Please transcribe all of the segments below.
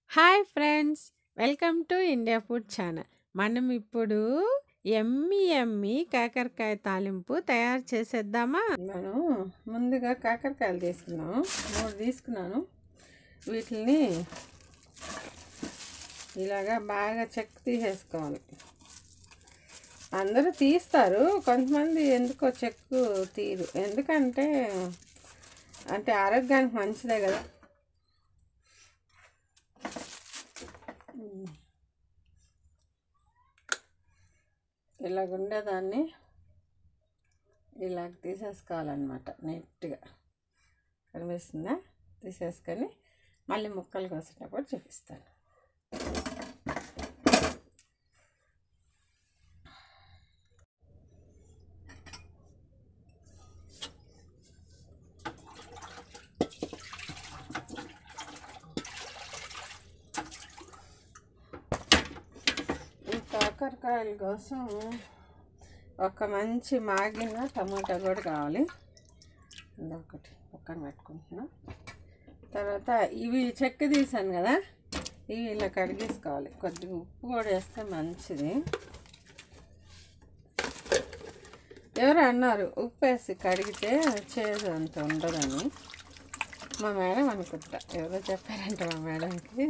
Hi friends welcome to India food channel మనం ఇప్పుడు ఎమ్మి ఎమ్మి కాకరకాయ తాలింపు తయారు చేసేద్దామా నేను ముందుగా కాకరకాయలు తీసుకున్నాను మూడు తీసుకున్నాను వీటిని ఇలాగా బాగా చెక్ తీసేసుకోవాలి అందరూ తీస్తారు కొంతమంది ఎందుకో చెక్కు తీరు ఎందుకంటే అంటే ఆరోగ్యానికి మంచిదే కదా ఇలాగ ఉండేదాన్ని ఇలాగ తీసేసుకోవాలన్నమాట నీట్గా కనిపిస్తుందా తీసేసుకొని మళ్ళీ ముక్కలు కోసేటప్పుడు చూపిస్తాను ఈ కాకరకాయల కోసం ఒక మంచి మాగిన టమాటా కూడా కావాలి ఒకటి పక్కన పెట్టుకుంటున్నా తర్వాత ఇవి చెక్క తీసాను కదా ఇవి ఇలా కడిగేసుకోవాలి కొద్దిగా ఉప్పు కూడా వేస్తే మంచిది ఎవరు అన్నారు ఉప్పు వేసి కడిగితే చేదు అంత ఉండదని మా మేడం అనుకుంటా ఎవరో చెప్పారంట మా మేడంకి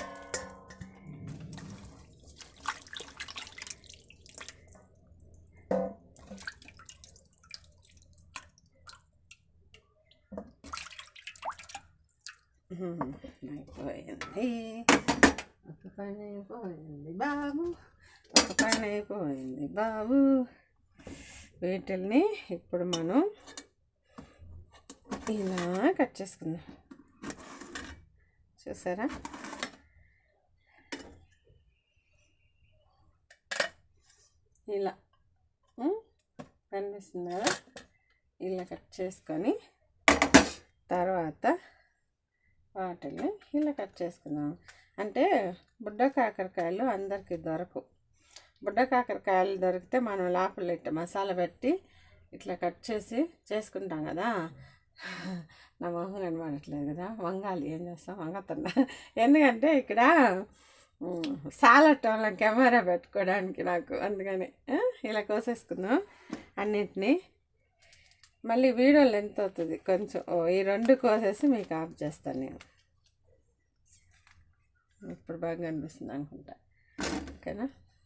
అయిపోయింది ఒక పని అయిపోయింది బాబు ఒక పని అయిపోయింది బాబు వీటిల్ని ఇప్పుడు మనం ఇలా కట్ చేసుకుందాం చూసారా ఇలా ఉం? కనిపిస్తుంది కదా ఇలా కట్ చేసుకొని తర్వాత వాటిని ఇలా కట్ చేసుకుందాం అంటే బుడ్డ కాకరకాయలు అందరికీ దొరకవు బుడ్డ కాకరకాయలు దొరికితే మనం లోపల ఇట్ట మసాలా పెట్టి ఇట్లా కట్ చేసి చేసుకుంటాం కదా నా మొహం కనబడట్లేదు కదా వంగాలి ఏం చేస్తాం వంగతున్నా ఎందుకంటే ఇక్కడ సాలట్ వాళ్ళ కెమెరా పెట్టుకోవడానికి నాకు అందుకని ఆ, ఇలా కోసేసుకుందాం అన్నిటినీ మళ్ళీ వీడియో లెంత్ అవుతుంది కొంచెం ఓ, ఈ రెండు కోసేసి మీకు ఆఫ్ చేస్తాను నేను ఇప్పుడు బాగా అనిపిస్తుంది అనుకుంటా ఓకేనా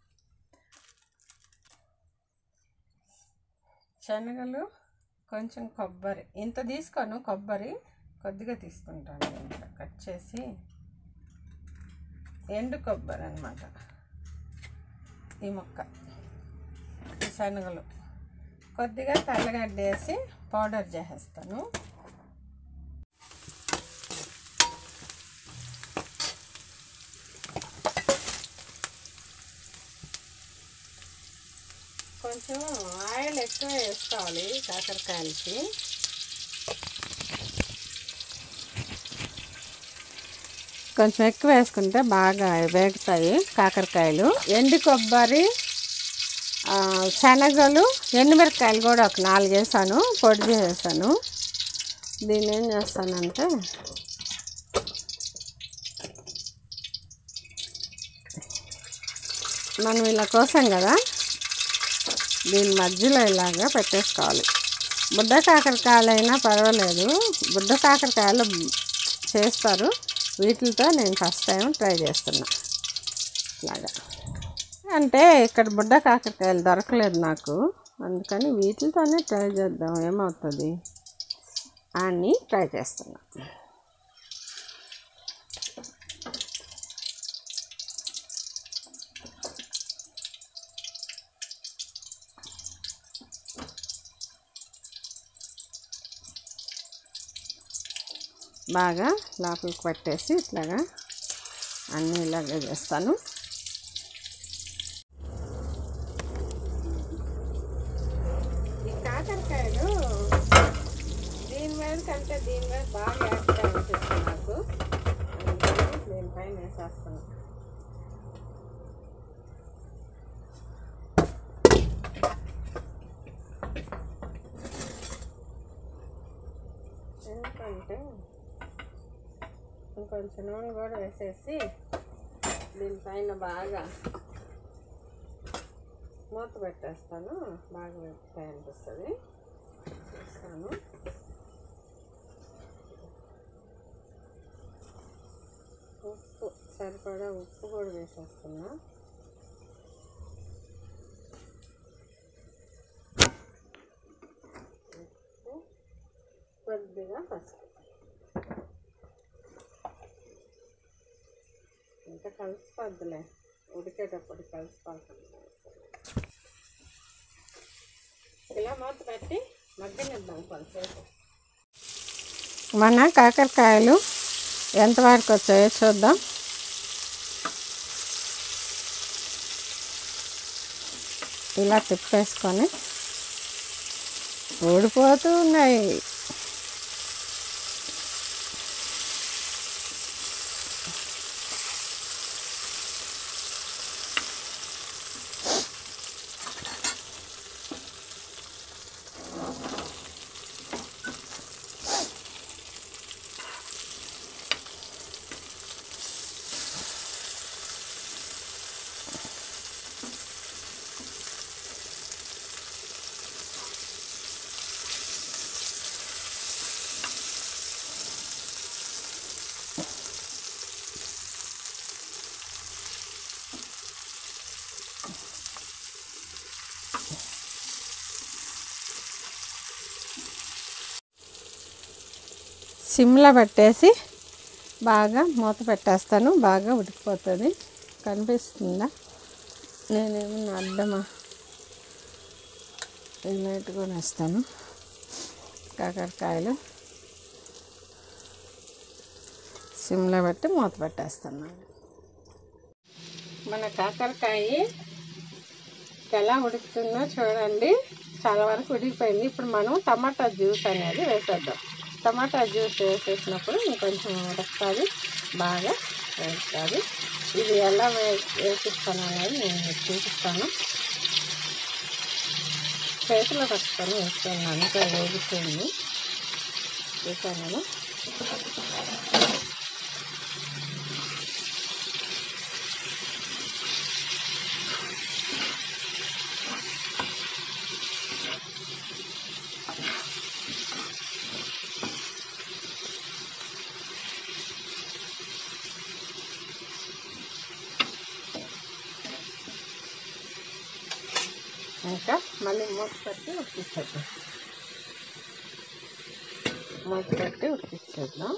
శనగలు కొంచెం కొబ్బరి ఇంత తీసుకోను కొబ్బరి కొద్దిగా తీసుకుంటాను ఇంకా కట్ చేసి ఎండు కొబ్బరి అనమాట ఈ మొక్క ఈ శనగలు కొద్దిగా తెల్లగడ్డ వేసి పౌడర్ చేసేస్తాను కొంచెం ఆయిల్ ఎక్కువ వేసుకోవాలి కాకరకాయలకి కొంచెం ఎక్కువ వేసుకుంటే బాగా వేగుతాయి కాకరకాయలు ఎండు కొబ్బరి ఆ, శనగలు ఎండుమిరపకాయలు కూడా ఒక నాలుగు వేసాను పొడి చేసాను దీన్ని ఏం చేస్తానంటే మనం ఇలా కోసాం కదా దీని మధ్యలో ఇలాగా పెట్టేసుకోవాలి బుడ్డ కాకరకాయలు అయినా పర్వాలేదు బుడ్డ కాకరకాయలు చేస్తారు వీటితో నేను ఫస్ట్ టైం ట్రై చేస్తున్నా ఇలాగా అంటే ఇక్కడ బుడ్డ కాకరకాయలు దొరకలేదు నాకు అందుకని వీటితోనే ట్రై చేద్దాం ఏమవుతుంది అని ట్రై చేస్తున్నా బాగా లోపలికి పట్టేసి ఇట్లాగా అన్నీ ఇలాగే చేస్తాను ఈ కాకరకాయలు దీని మీద కంటే దీని మీద బాగా యాక్ట్ అనిపిస్తుంది నాకు అందుకని దీనిపైన వేసేస్తాను ఎందుకంటే ఇంకొంచెం నూనె కూడా వేసేసి దీనిపైన బాగా మూత పెట్టేస్తాను బాగా వేపుతాయి అనిపిస్తుంది వేస్తాను ఉప్పు సరిపడా ఉప్పు కూడా వేసేస్తున్నా ఉప్పు కొద్దిగా పసుపు ఇంకా కలిసిపోద్దులే ఉడికేటప్పుడు కలిసిపోతుంది ఇలా మూత పెట్టి మగ్గనిద్దాం కొంచెంసేపు మన కాకరకాయలు ఎంతవరకు వచ్చాయో చూద్దాం ఇలా తిప్పేసుకొని ఊడిపోతూ ఉన్నాయి సిమ్లో పెట్టేసి బాగా మూత పెట్టేస్తాను బాగా ఉడికిపోతుంది కనిపిస్తుందా నేనేమన్నా అడ్డమా లైట్గా వేస్తాను కాకరకాయలు సిమ్లో పెట్టి మూత పెట్టేస్తాను మన కాకరకాయ ఎలా ఉడుకుతుందో చూడండి చాలా వరకు ఉడికిపోయింది ఇప్పుడు మనం టమాటా జ్యూస్ అనేది వేసేద్దాం టమాటా జ్యూస్ వేసేసినప్పుడు ఇంకొంచెం ఉడకాలి బాగా వేస్తుంది ఇది ఎలా వే వేపిస్తాను అనేది నేను మీకు చూపిస్తాను చేతిలో పట్టుకొని వేస్తున్నాను అంతా వేగుతుంది చూసాను ఇంకా మళ్ళీ మూత పెట్టి ఉడికించేద్దాం మూత పెట్టి ఉడికించేద్దాం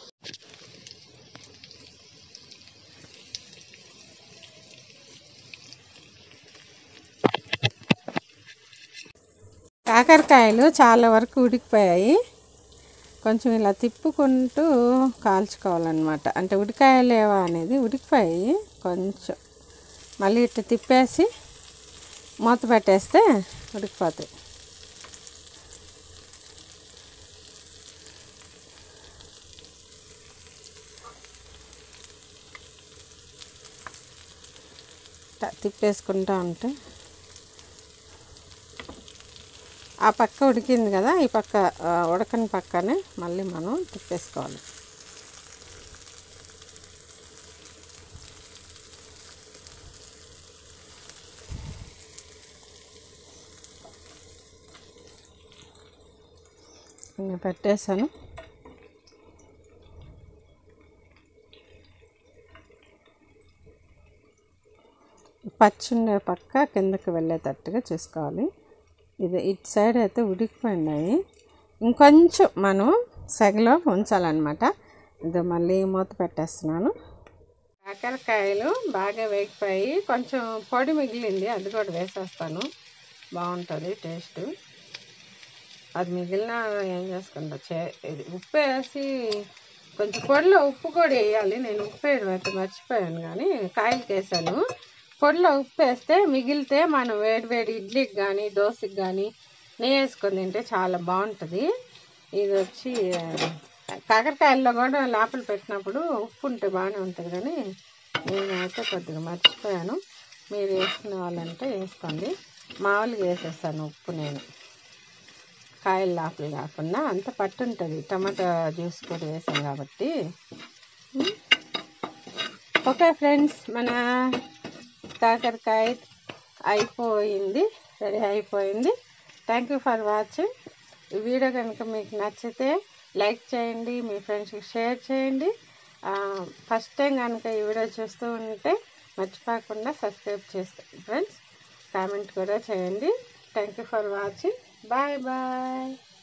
కాకరకాయలు చాలా వరకు ఉడికిపోయాయి కొంచెం ఇలా తిప్పుకుంటూ కాల్చుకోవాలన్నమాట అంటే ఉడికాయలేవా అనేది ఉడికిపోయాయి కొంచెం మళ్ళీ ఇట్లా తిప్పేసి మూత పెట్టేస్తే ఉడికిపోతాయి ఇట్లా తిప్పేసుకుంటా ఉంటే ఆ పక్క ఉడికింది కదా ఈ పక్క ఆ, ఉడకని పక్కనే మళ్ళీ మనం తిప్పేసుకోవాలి ఇంకా పెట్టేశాను పచ్చుండే పక్క కిందకి వెళ్ళేటట్టుగా చూసుకోవాలి ఇది ఇటు సైడ్ అయితే ఉడికిపోయినాయి ఇంకొంచెం మనం సెగలో ఉంచాలన్నమాట ఇది మళ్ళీ మూత పెట్టేస్తున్నాను కాకరకాయలు బాగా వేగిపోయి కొంచెం పొడి మిగిలింది అది కూడా వేసేస్తాను బాగుంటుంది టేస్ట్ అది మిగిలిన ఏం చేసుకుంటా చే ఇది ఉప్పు వేసి కొంచెం పొడిలో ఉప్పు కూడా వేయాలి నేను ఉప్పు వేయడం అయితే మర్చిపోయాను కానీ కాయలకి వేసాను పొడిలో ఉప్పు వేస్తే మిగిలితే మనం వేడి వేడి ఇడ్లీకి కానీ దోశకి కానీ నెయ్యి వేసుకొని తింటే చాలా బాగుంటుంది ఇది వచ్చి ఆ, కాకరకాయల్లో కూడా లోపల పెట్టినప్పుడు ఉప్పు ఉంటే బాగానే ఉంటుంది కానీ నేనైతే కొద్దిగా మర్చిపోయాను మీరు వేసుకునే వాళ్ళంటే వేసుకోండి మామూలుగా వేసేస్తాను ఉప్పు నేను కాయల లోపల కాకుండా అంత పట్టుంటుంది టమాటా జ్యూస్ కూడా వేసాం కాబట్టి ఉమ్, ఓకే ఫ్రెండ్స్ మన కాకరకాయ అయిపోయింది రెడీ అయిపోయింది థ్యాంక్ యూ ఫర్ వాచింగ్ ఈ వీడియో కనుక మీకు నచ్చితే లైక్ చేయండి మీ ఫ్రెండ్స్కి షేర్ చేయండి ఫస్ట్ టైం కనుక ఈ వీడియో చూస్తూ ఉంటే మర్చిపోకుండా సబ్స్క్రైబ్ చేసుకోండి ఫ్రెండ్స్ కామెంట్ కూడా చేయండి thank you for watching bye bye